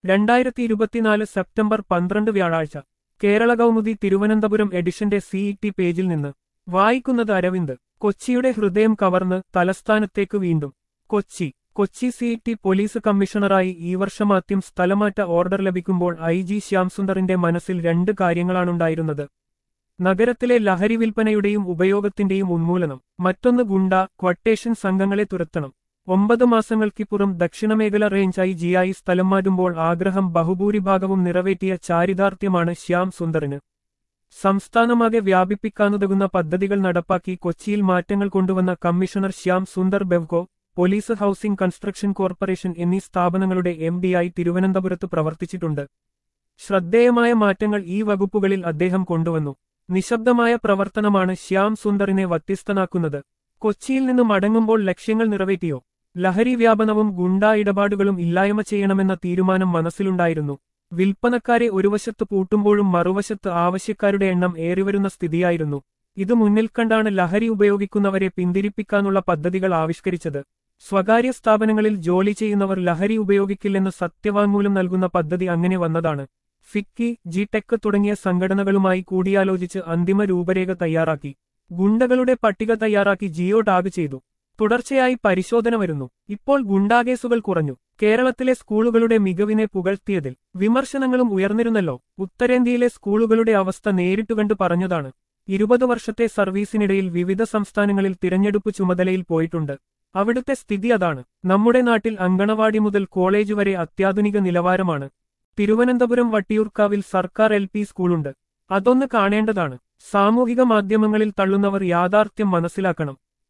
രണ്ടായിരത്തി ഇരുപത്തിനാല് സെപ്റ്റംബർ പന്ത്രണ്ട് വ്യാഴാഴ്ച കേരള കൗമുദി തിരുവനന്തപുരം എഡിഷന്റെ സിഇടി പേജിൽ നിന്ന് വായിക്കുന്നത് അരവിന്ദ് കൊച്ചിയുടെ ഹൃദയം കവർന്ന് തലസ്ഥാനത്തേക്ക് വീണ്ടും കൊച്ചി കൊച്ചി സിഇടി പോലീസ് കമ്മീഷണറായി ഈ വർഷമാദ്യം സ്ഥലമാറ്റ ഓർഡർ ലഭിക്കുമ്പോൾ ഐ ജി ശ്യാംസുന്ദറിന്റെ മനസ്സിൽ രണ്ട് കാര്യങ്ങളാണുണ്ടായിരുന്നത് നഗരത്തിലെ ലഹരി വിൽപ്പനയുടെയും ഉപയോഗത്തിന്റെയും ഉന്മൂലനം മറ്റൊന്ന് ഗുണ്ട ക്വട്ടേഷൻ സംഘങ്ങളെ തുരത്തണം ഒമ്പത് മാസങ്ങൾക്കിപ്പുറം ദക്ഷിണമേഖല റേഞ്ച് ഐ ജിയായി സ്ഥലം മാറ്റുമ്പോൾ ആഗ്രഹം ബഹുഭൂരിഭാഗവും നിറവേറ്റിയ ചാരിതാർത്ഥ്യമാണ് ശ്യാം സുന്ദറിന് സംസ്ഥാനമാകെ വ്യാപിപ്പിക്കാനുതകുന്ന പദ്ധതികൾ നടപ്പാക്കി കൊച്ചിയിൽ മാറ്റങ്ങൾ കൊണ്ടുവന്ന commissioner Shyam Sundar Bevco police housing construction corporation എന്നീ സ്ഥാപനങ്ങളുടെ എം ഡിയായി തിരുവനന്തപുരത്ത് പ്രവർത്തിച്ചിട്ടുണ്ട് ശ്രദ്ധേയമായ മാറ്റങ്ങൾ ഈ വകുപ്പുകളിൽ അദ്ദേഹം കൊണ്ടുവന്നു നിശബ്ദമായ പ്രവർത്തനമാണ് ശ്യാം സുന്ദറിനെ വ്യത്യസ്തനാക്കുന്നത് കൊച്ചിയിൽ നിന്ന് മടങ്ങുമ്പോൾ ലക്ഷ്യങ്ങൾ നിറവേറ്റിയോ ലഹരി വ്യാപനവും ഗുണ്ടാ ഇടപാടുകളും ഇല്ലായ്മ ചെയ്യണമെന്ന തീരുമാനം മനസ്സിലുണ്ടായിരുന്നു വിൽപ്പനക്കാരെ ഒരു വശത്ത് പൂട്ടുമ്പോഴും മറുവശത്ത് ആവശ്യക്കാരുടെ എണ്ണം ഏറിവരുന്ന സ്ഥിതിയായിരുന്നു ഇത് മുന്നിൽ കണ്ടാണ് ലഹരി ഉപയോഗിക്കുന്നവരെ പിന്തിരിപ്പിക്കാനുള്ള പദ്ധതികൾ ആവിഷ്കരിച്ചത് സ്വകാര്യ സ്ഥാപനങ്ങളിൽ ജോലി ചെയ്യുന്നവർ ലഹരി ഉപയോഗിക്കില്ലെന്ന് സത്യവാങ്മൂലം നൽകുന്ന പദ്ധതി അങ്ങനെ വന്നതാണ് ഫിക്കി ജി ടെക് തുടങ്ങിയ സംഘടനകളുമായി കൂടിയാലോചിച്ച് അന്തിമ രൂപരേഖ തയ്യാറാക്കി ഗുണ്ടകളുടെ പട്ടിക തയ്യാറാക്കി ജിയോ ടാഗ് ചെയ്തു തുടർച്ചയായി പരിശോധന വരുന്നു ഇപ്പോൾ ഗുണ്ടാകേസുകൾ കുറഞ്ഞു കേരളത്തിലെ സ്കൂളുകളുടെ മികവിനെ പുകഴ്ത്തിയതിൽ വിമർശനങ്ങളും ഉയർന്നിരുന്നല്ലോ ഉത്തരേന്ത്യയിലെ സ്കൂളുകളുടെ അവസ്ഥ നേരിട്ടുകണ്ടു പറഞ്ഞതാണ് ഇരുപത് വർഷത്തെ സർവീസിനിടയിൽ വിവിധ സംസ്ഥാനങ്ങളിൽ തിരഞ്ഞെടുപ്പ് ചുമതലയിൽ പോയിട്ടുണ്ട് അവിടുത്തെ സ്ഥിതി അതാണ് നമ്മുടെ നാട്ടിൽ അങ്കണവാടി മുതൽ കോളേജ് വരെ അത്യാധുനിക നിലവാരമാണ് തിരുവനന്തപുരം വട്ടിയൂർക്കാവിൽ സർക്കാർ എൽ പി സ്കൂളുണ്ട് അതൊന്ന് കാണേണ്ടതാണ് സാമൂഹിക മാധ്യമങ്ങളിൽ തള്ളുന്നവർ യാഥാർത്ഥ്യം മനസ്സിലാക്കണം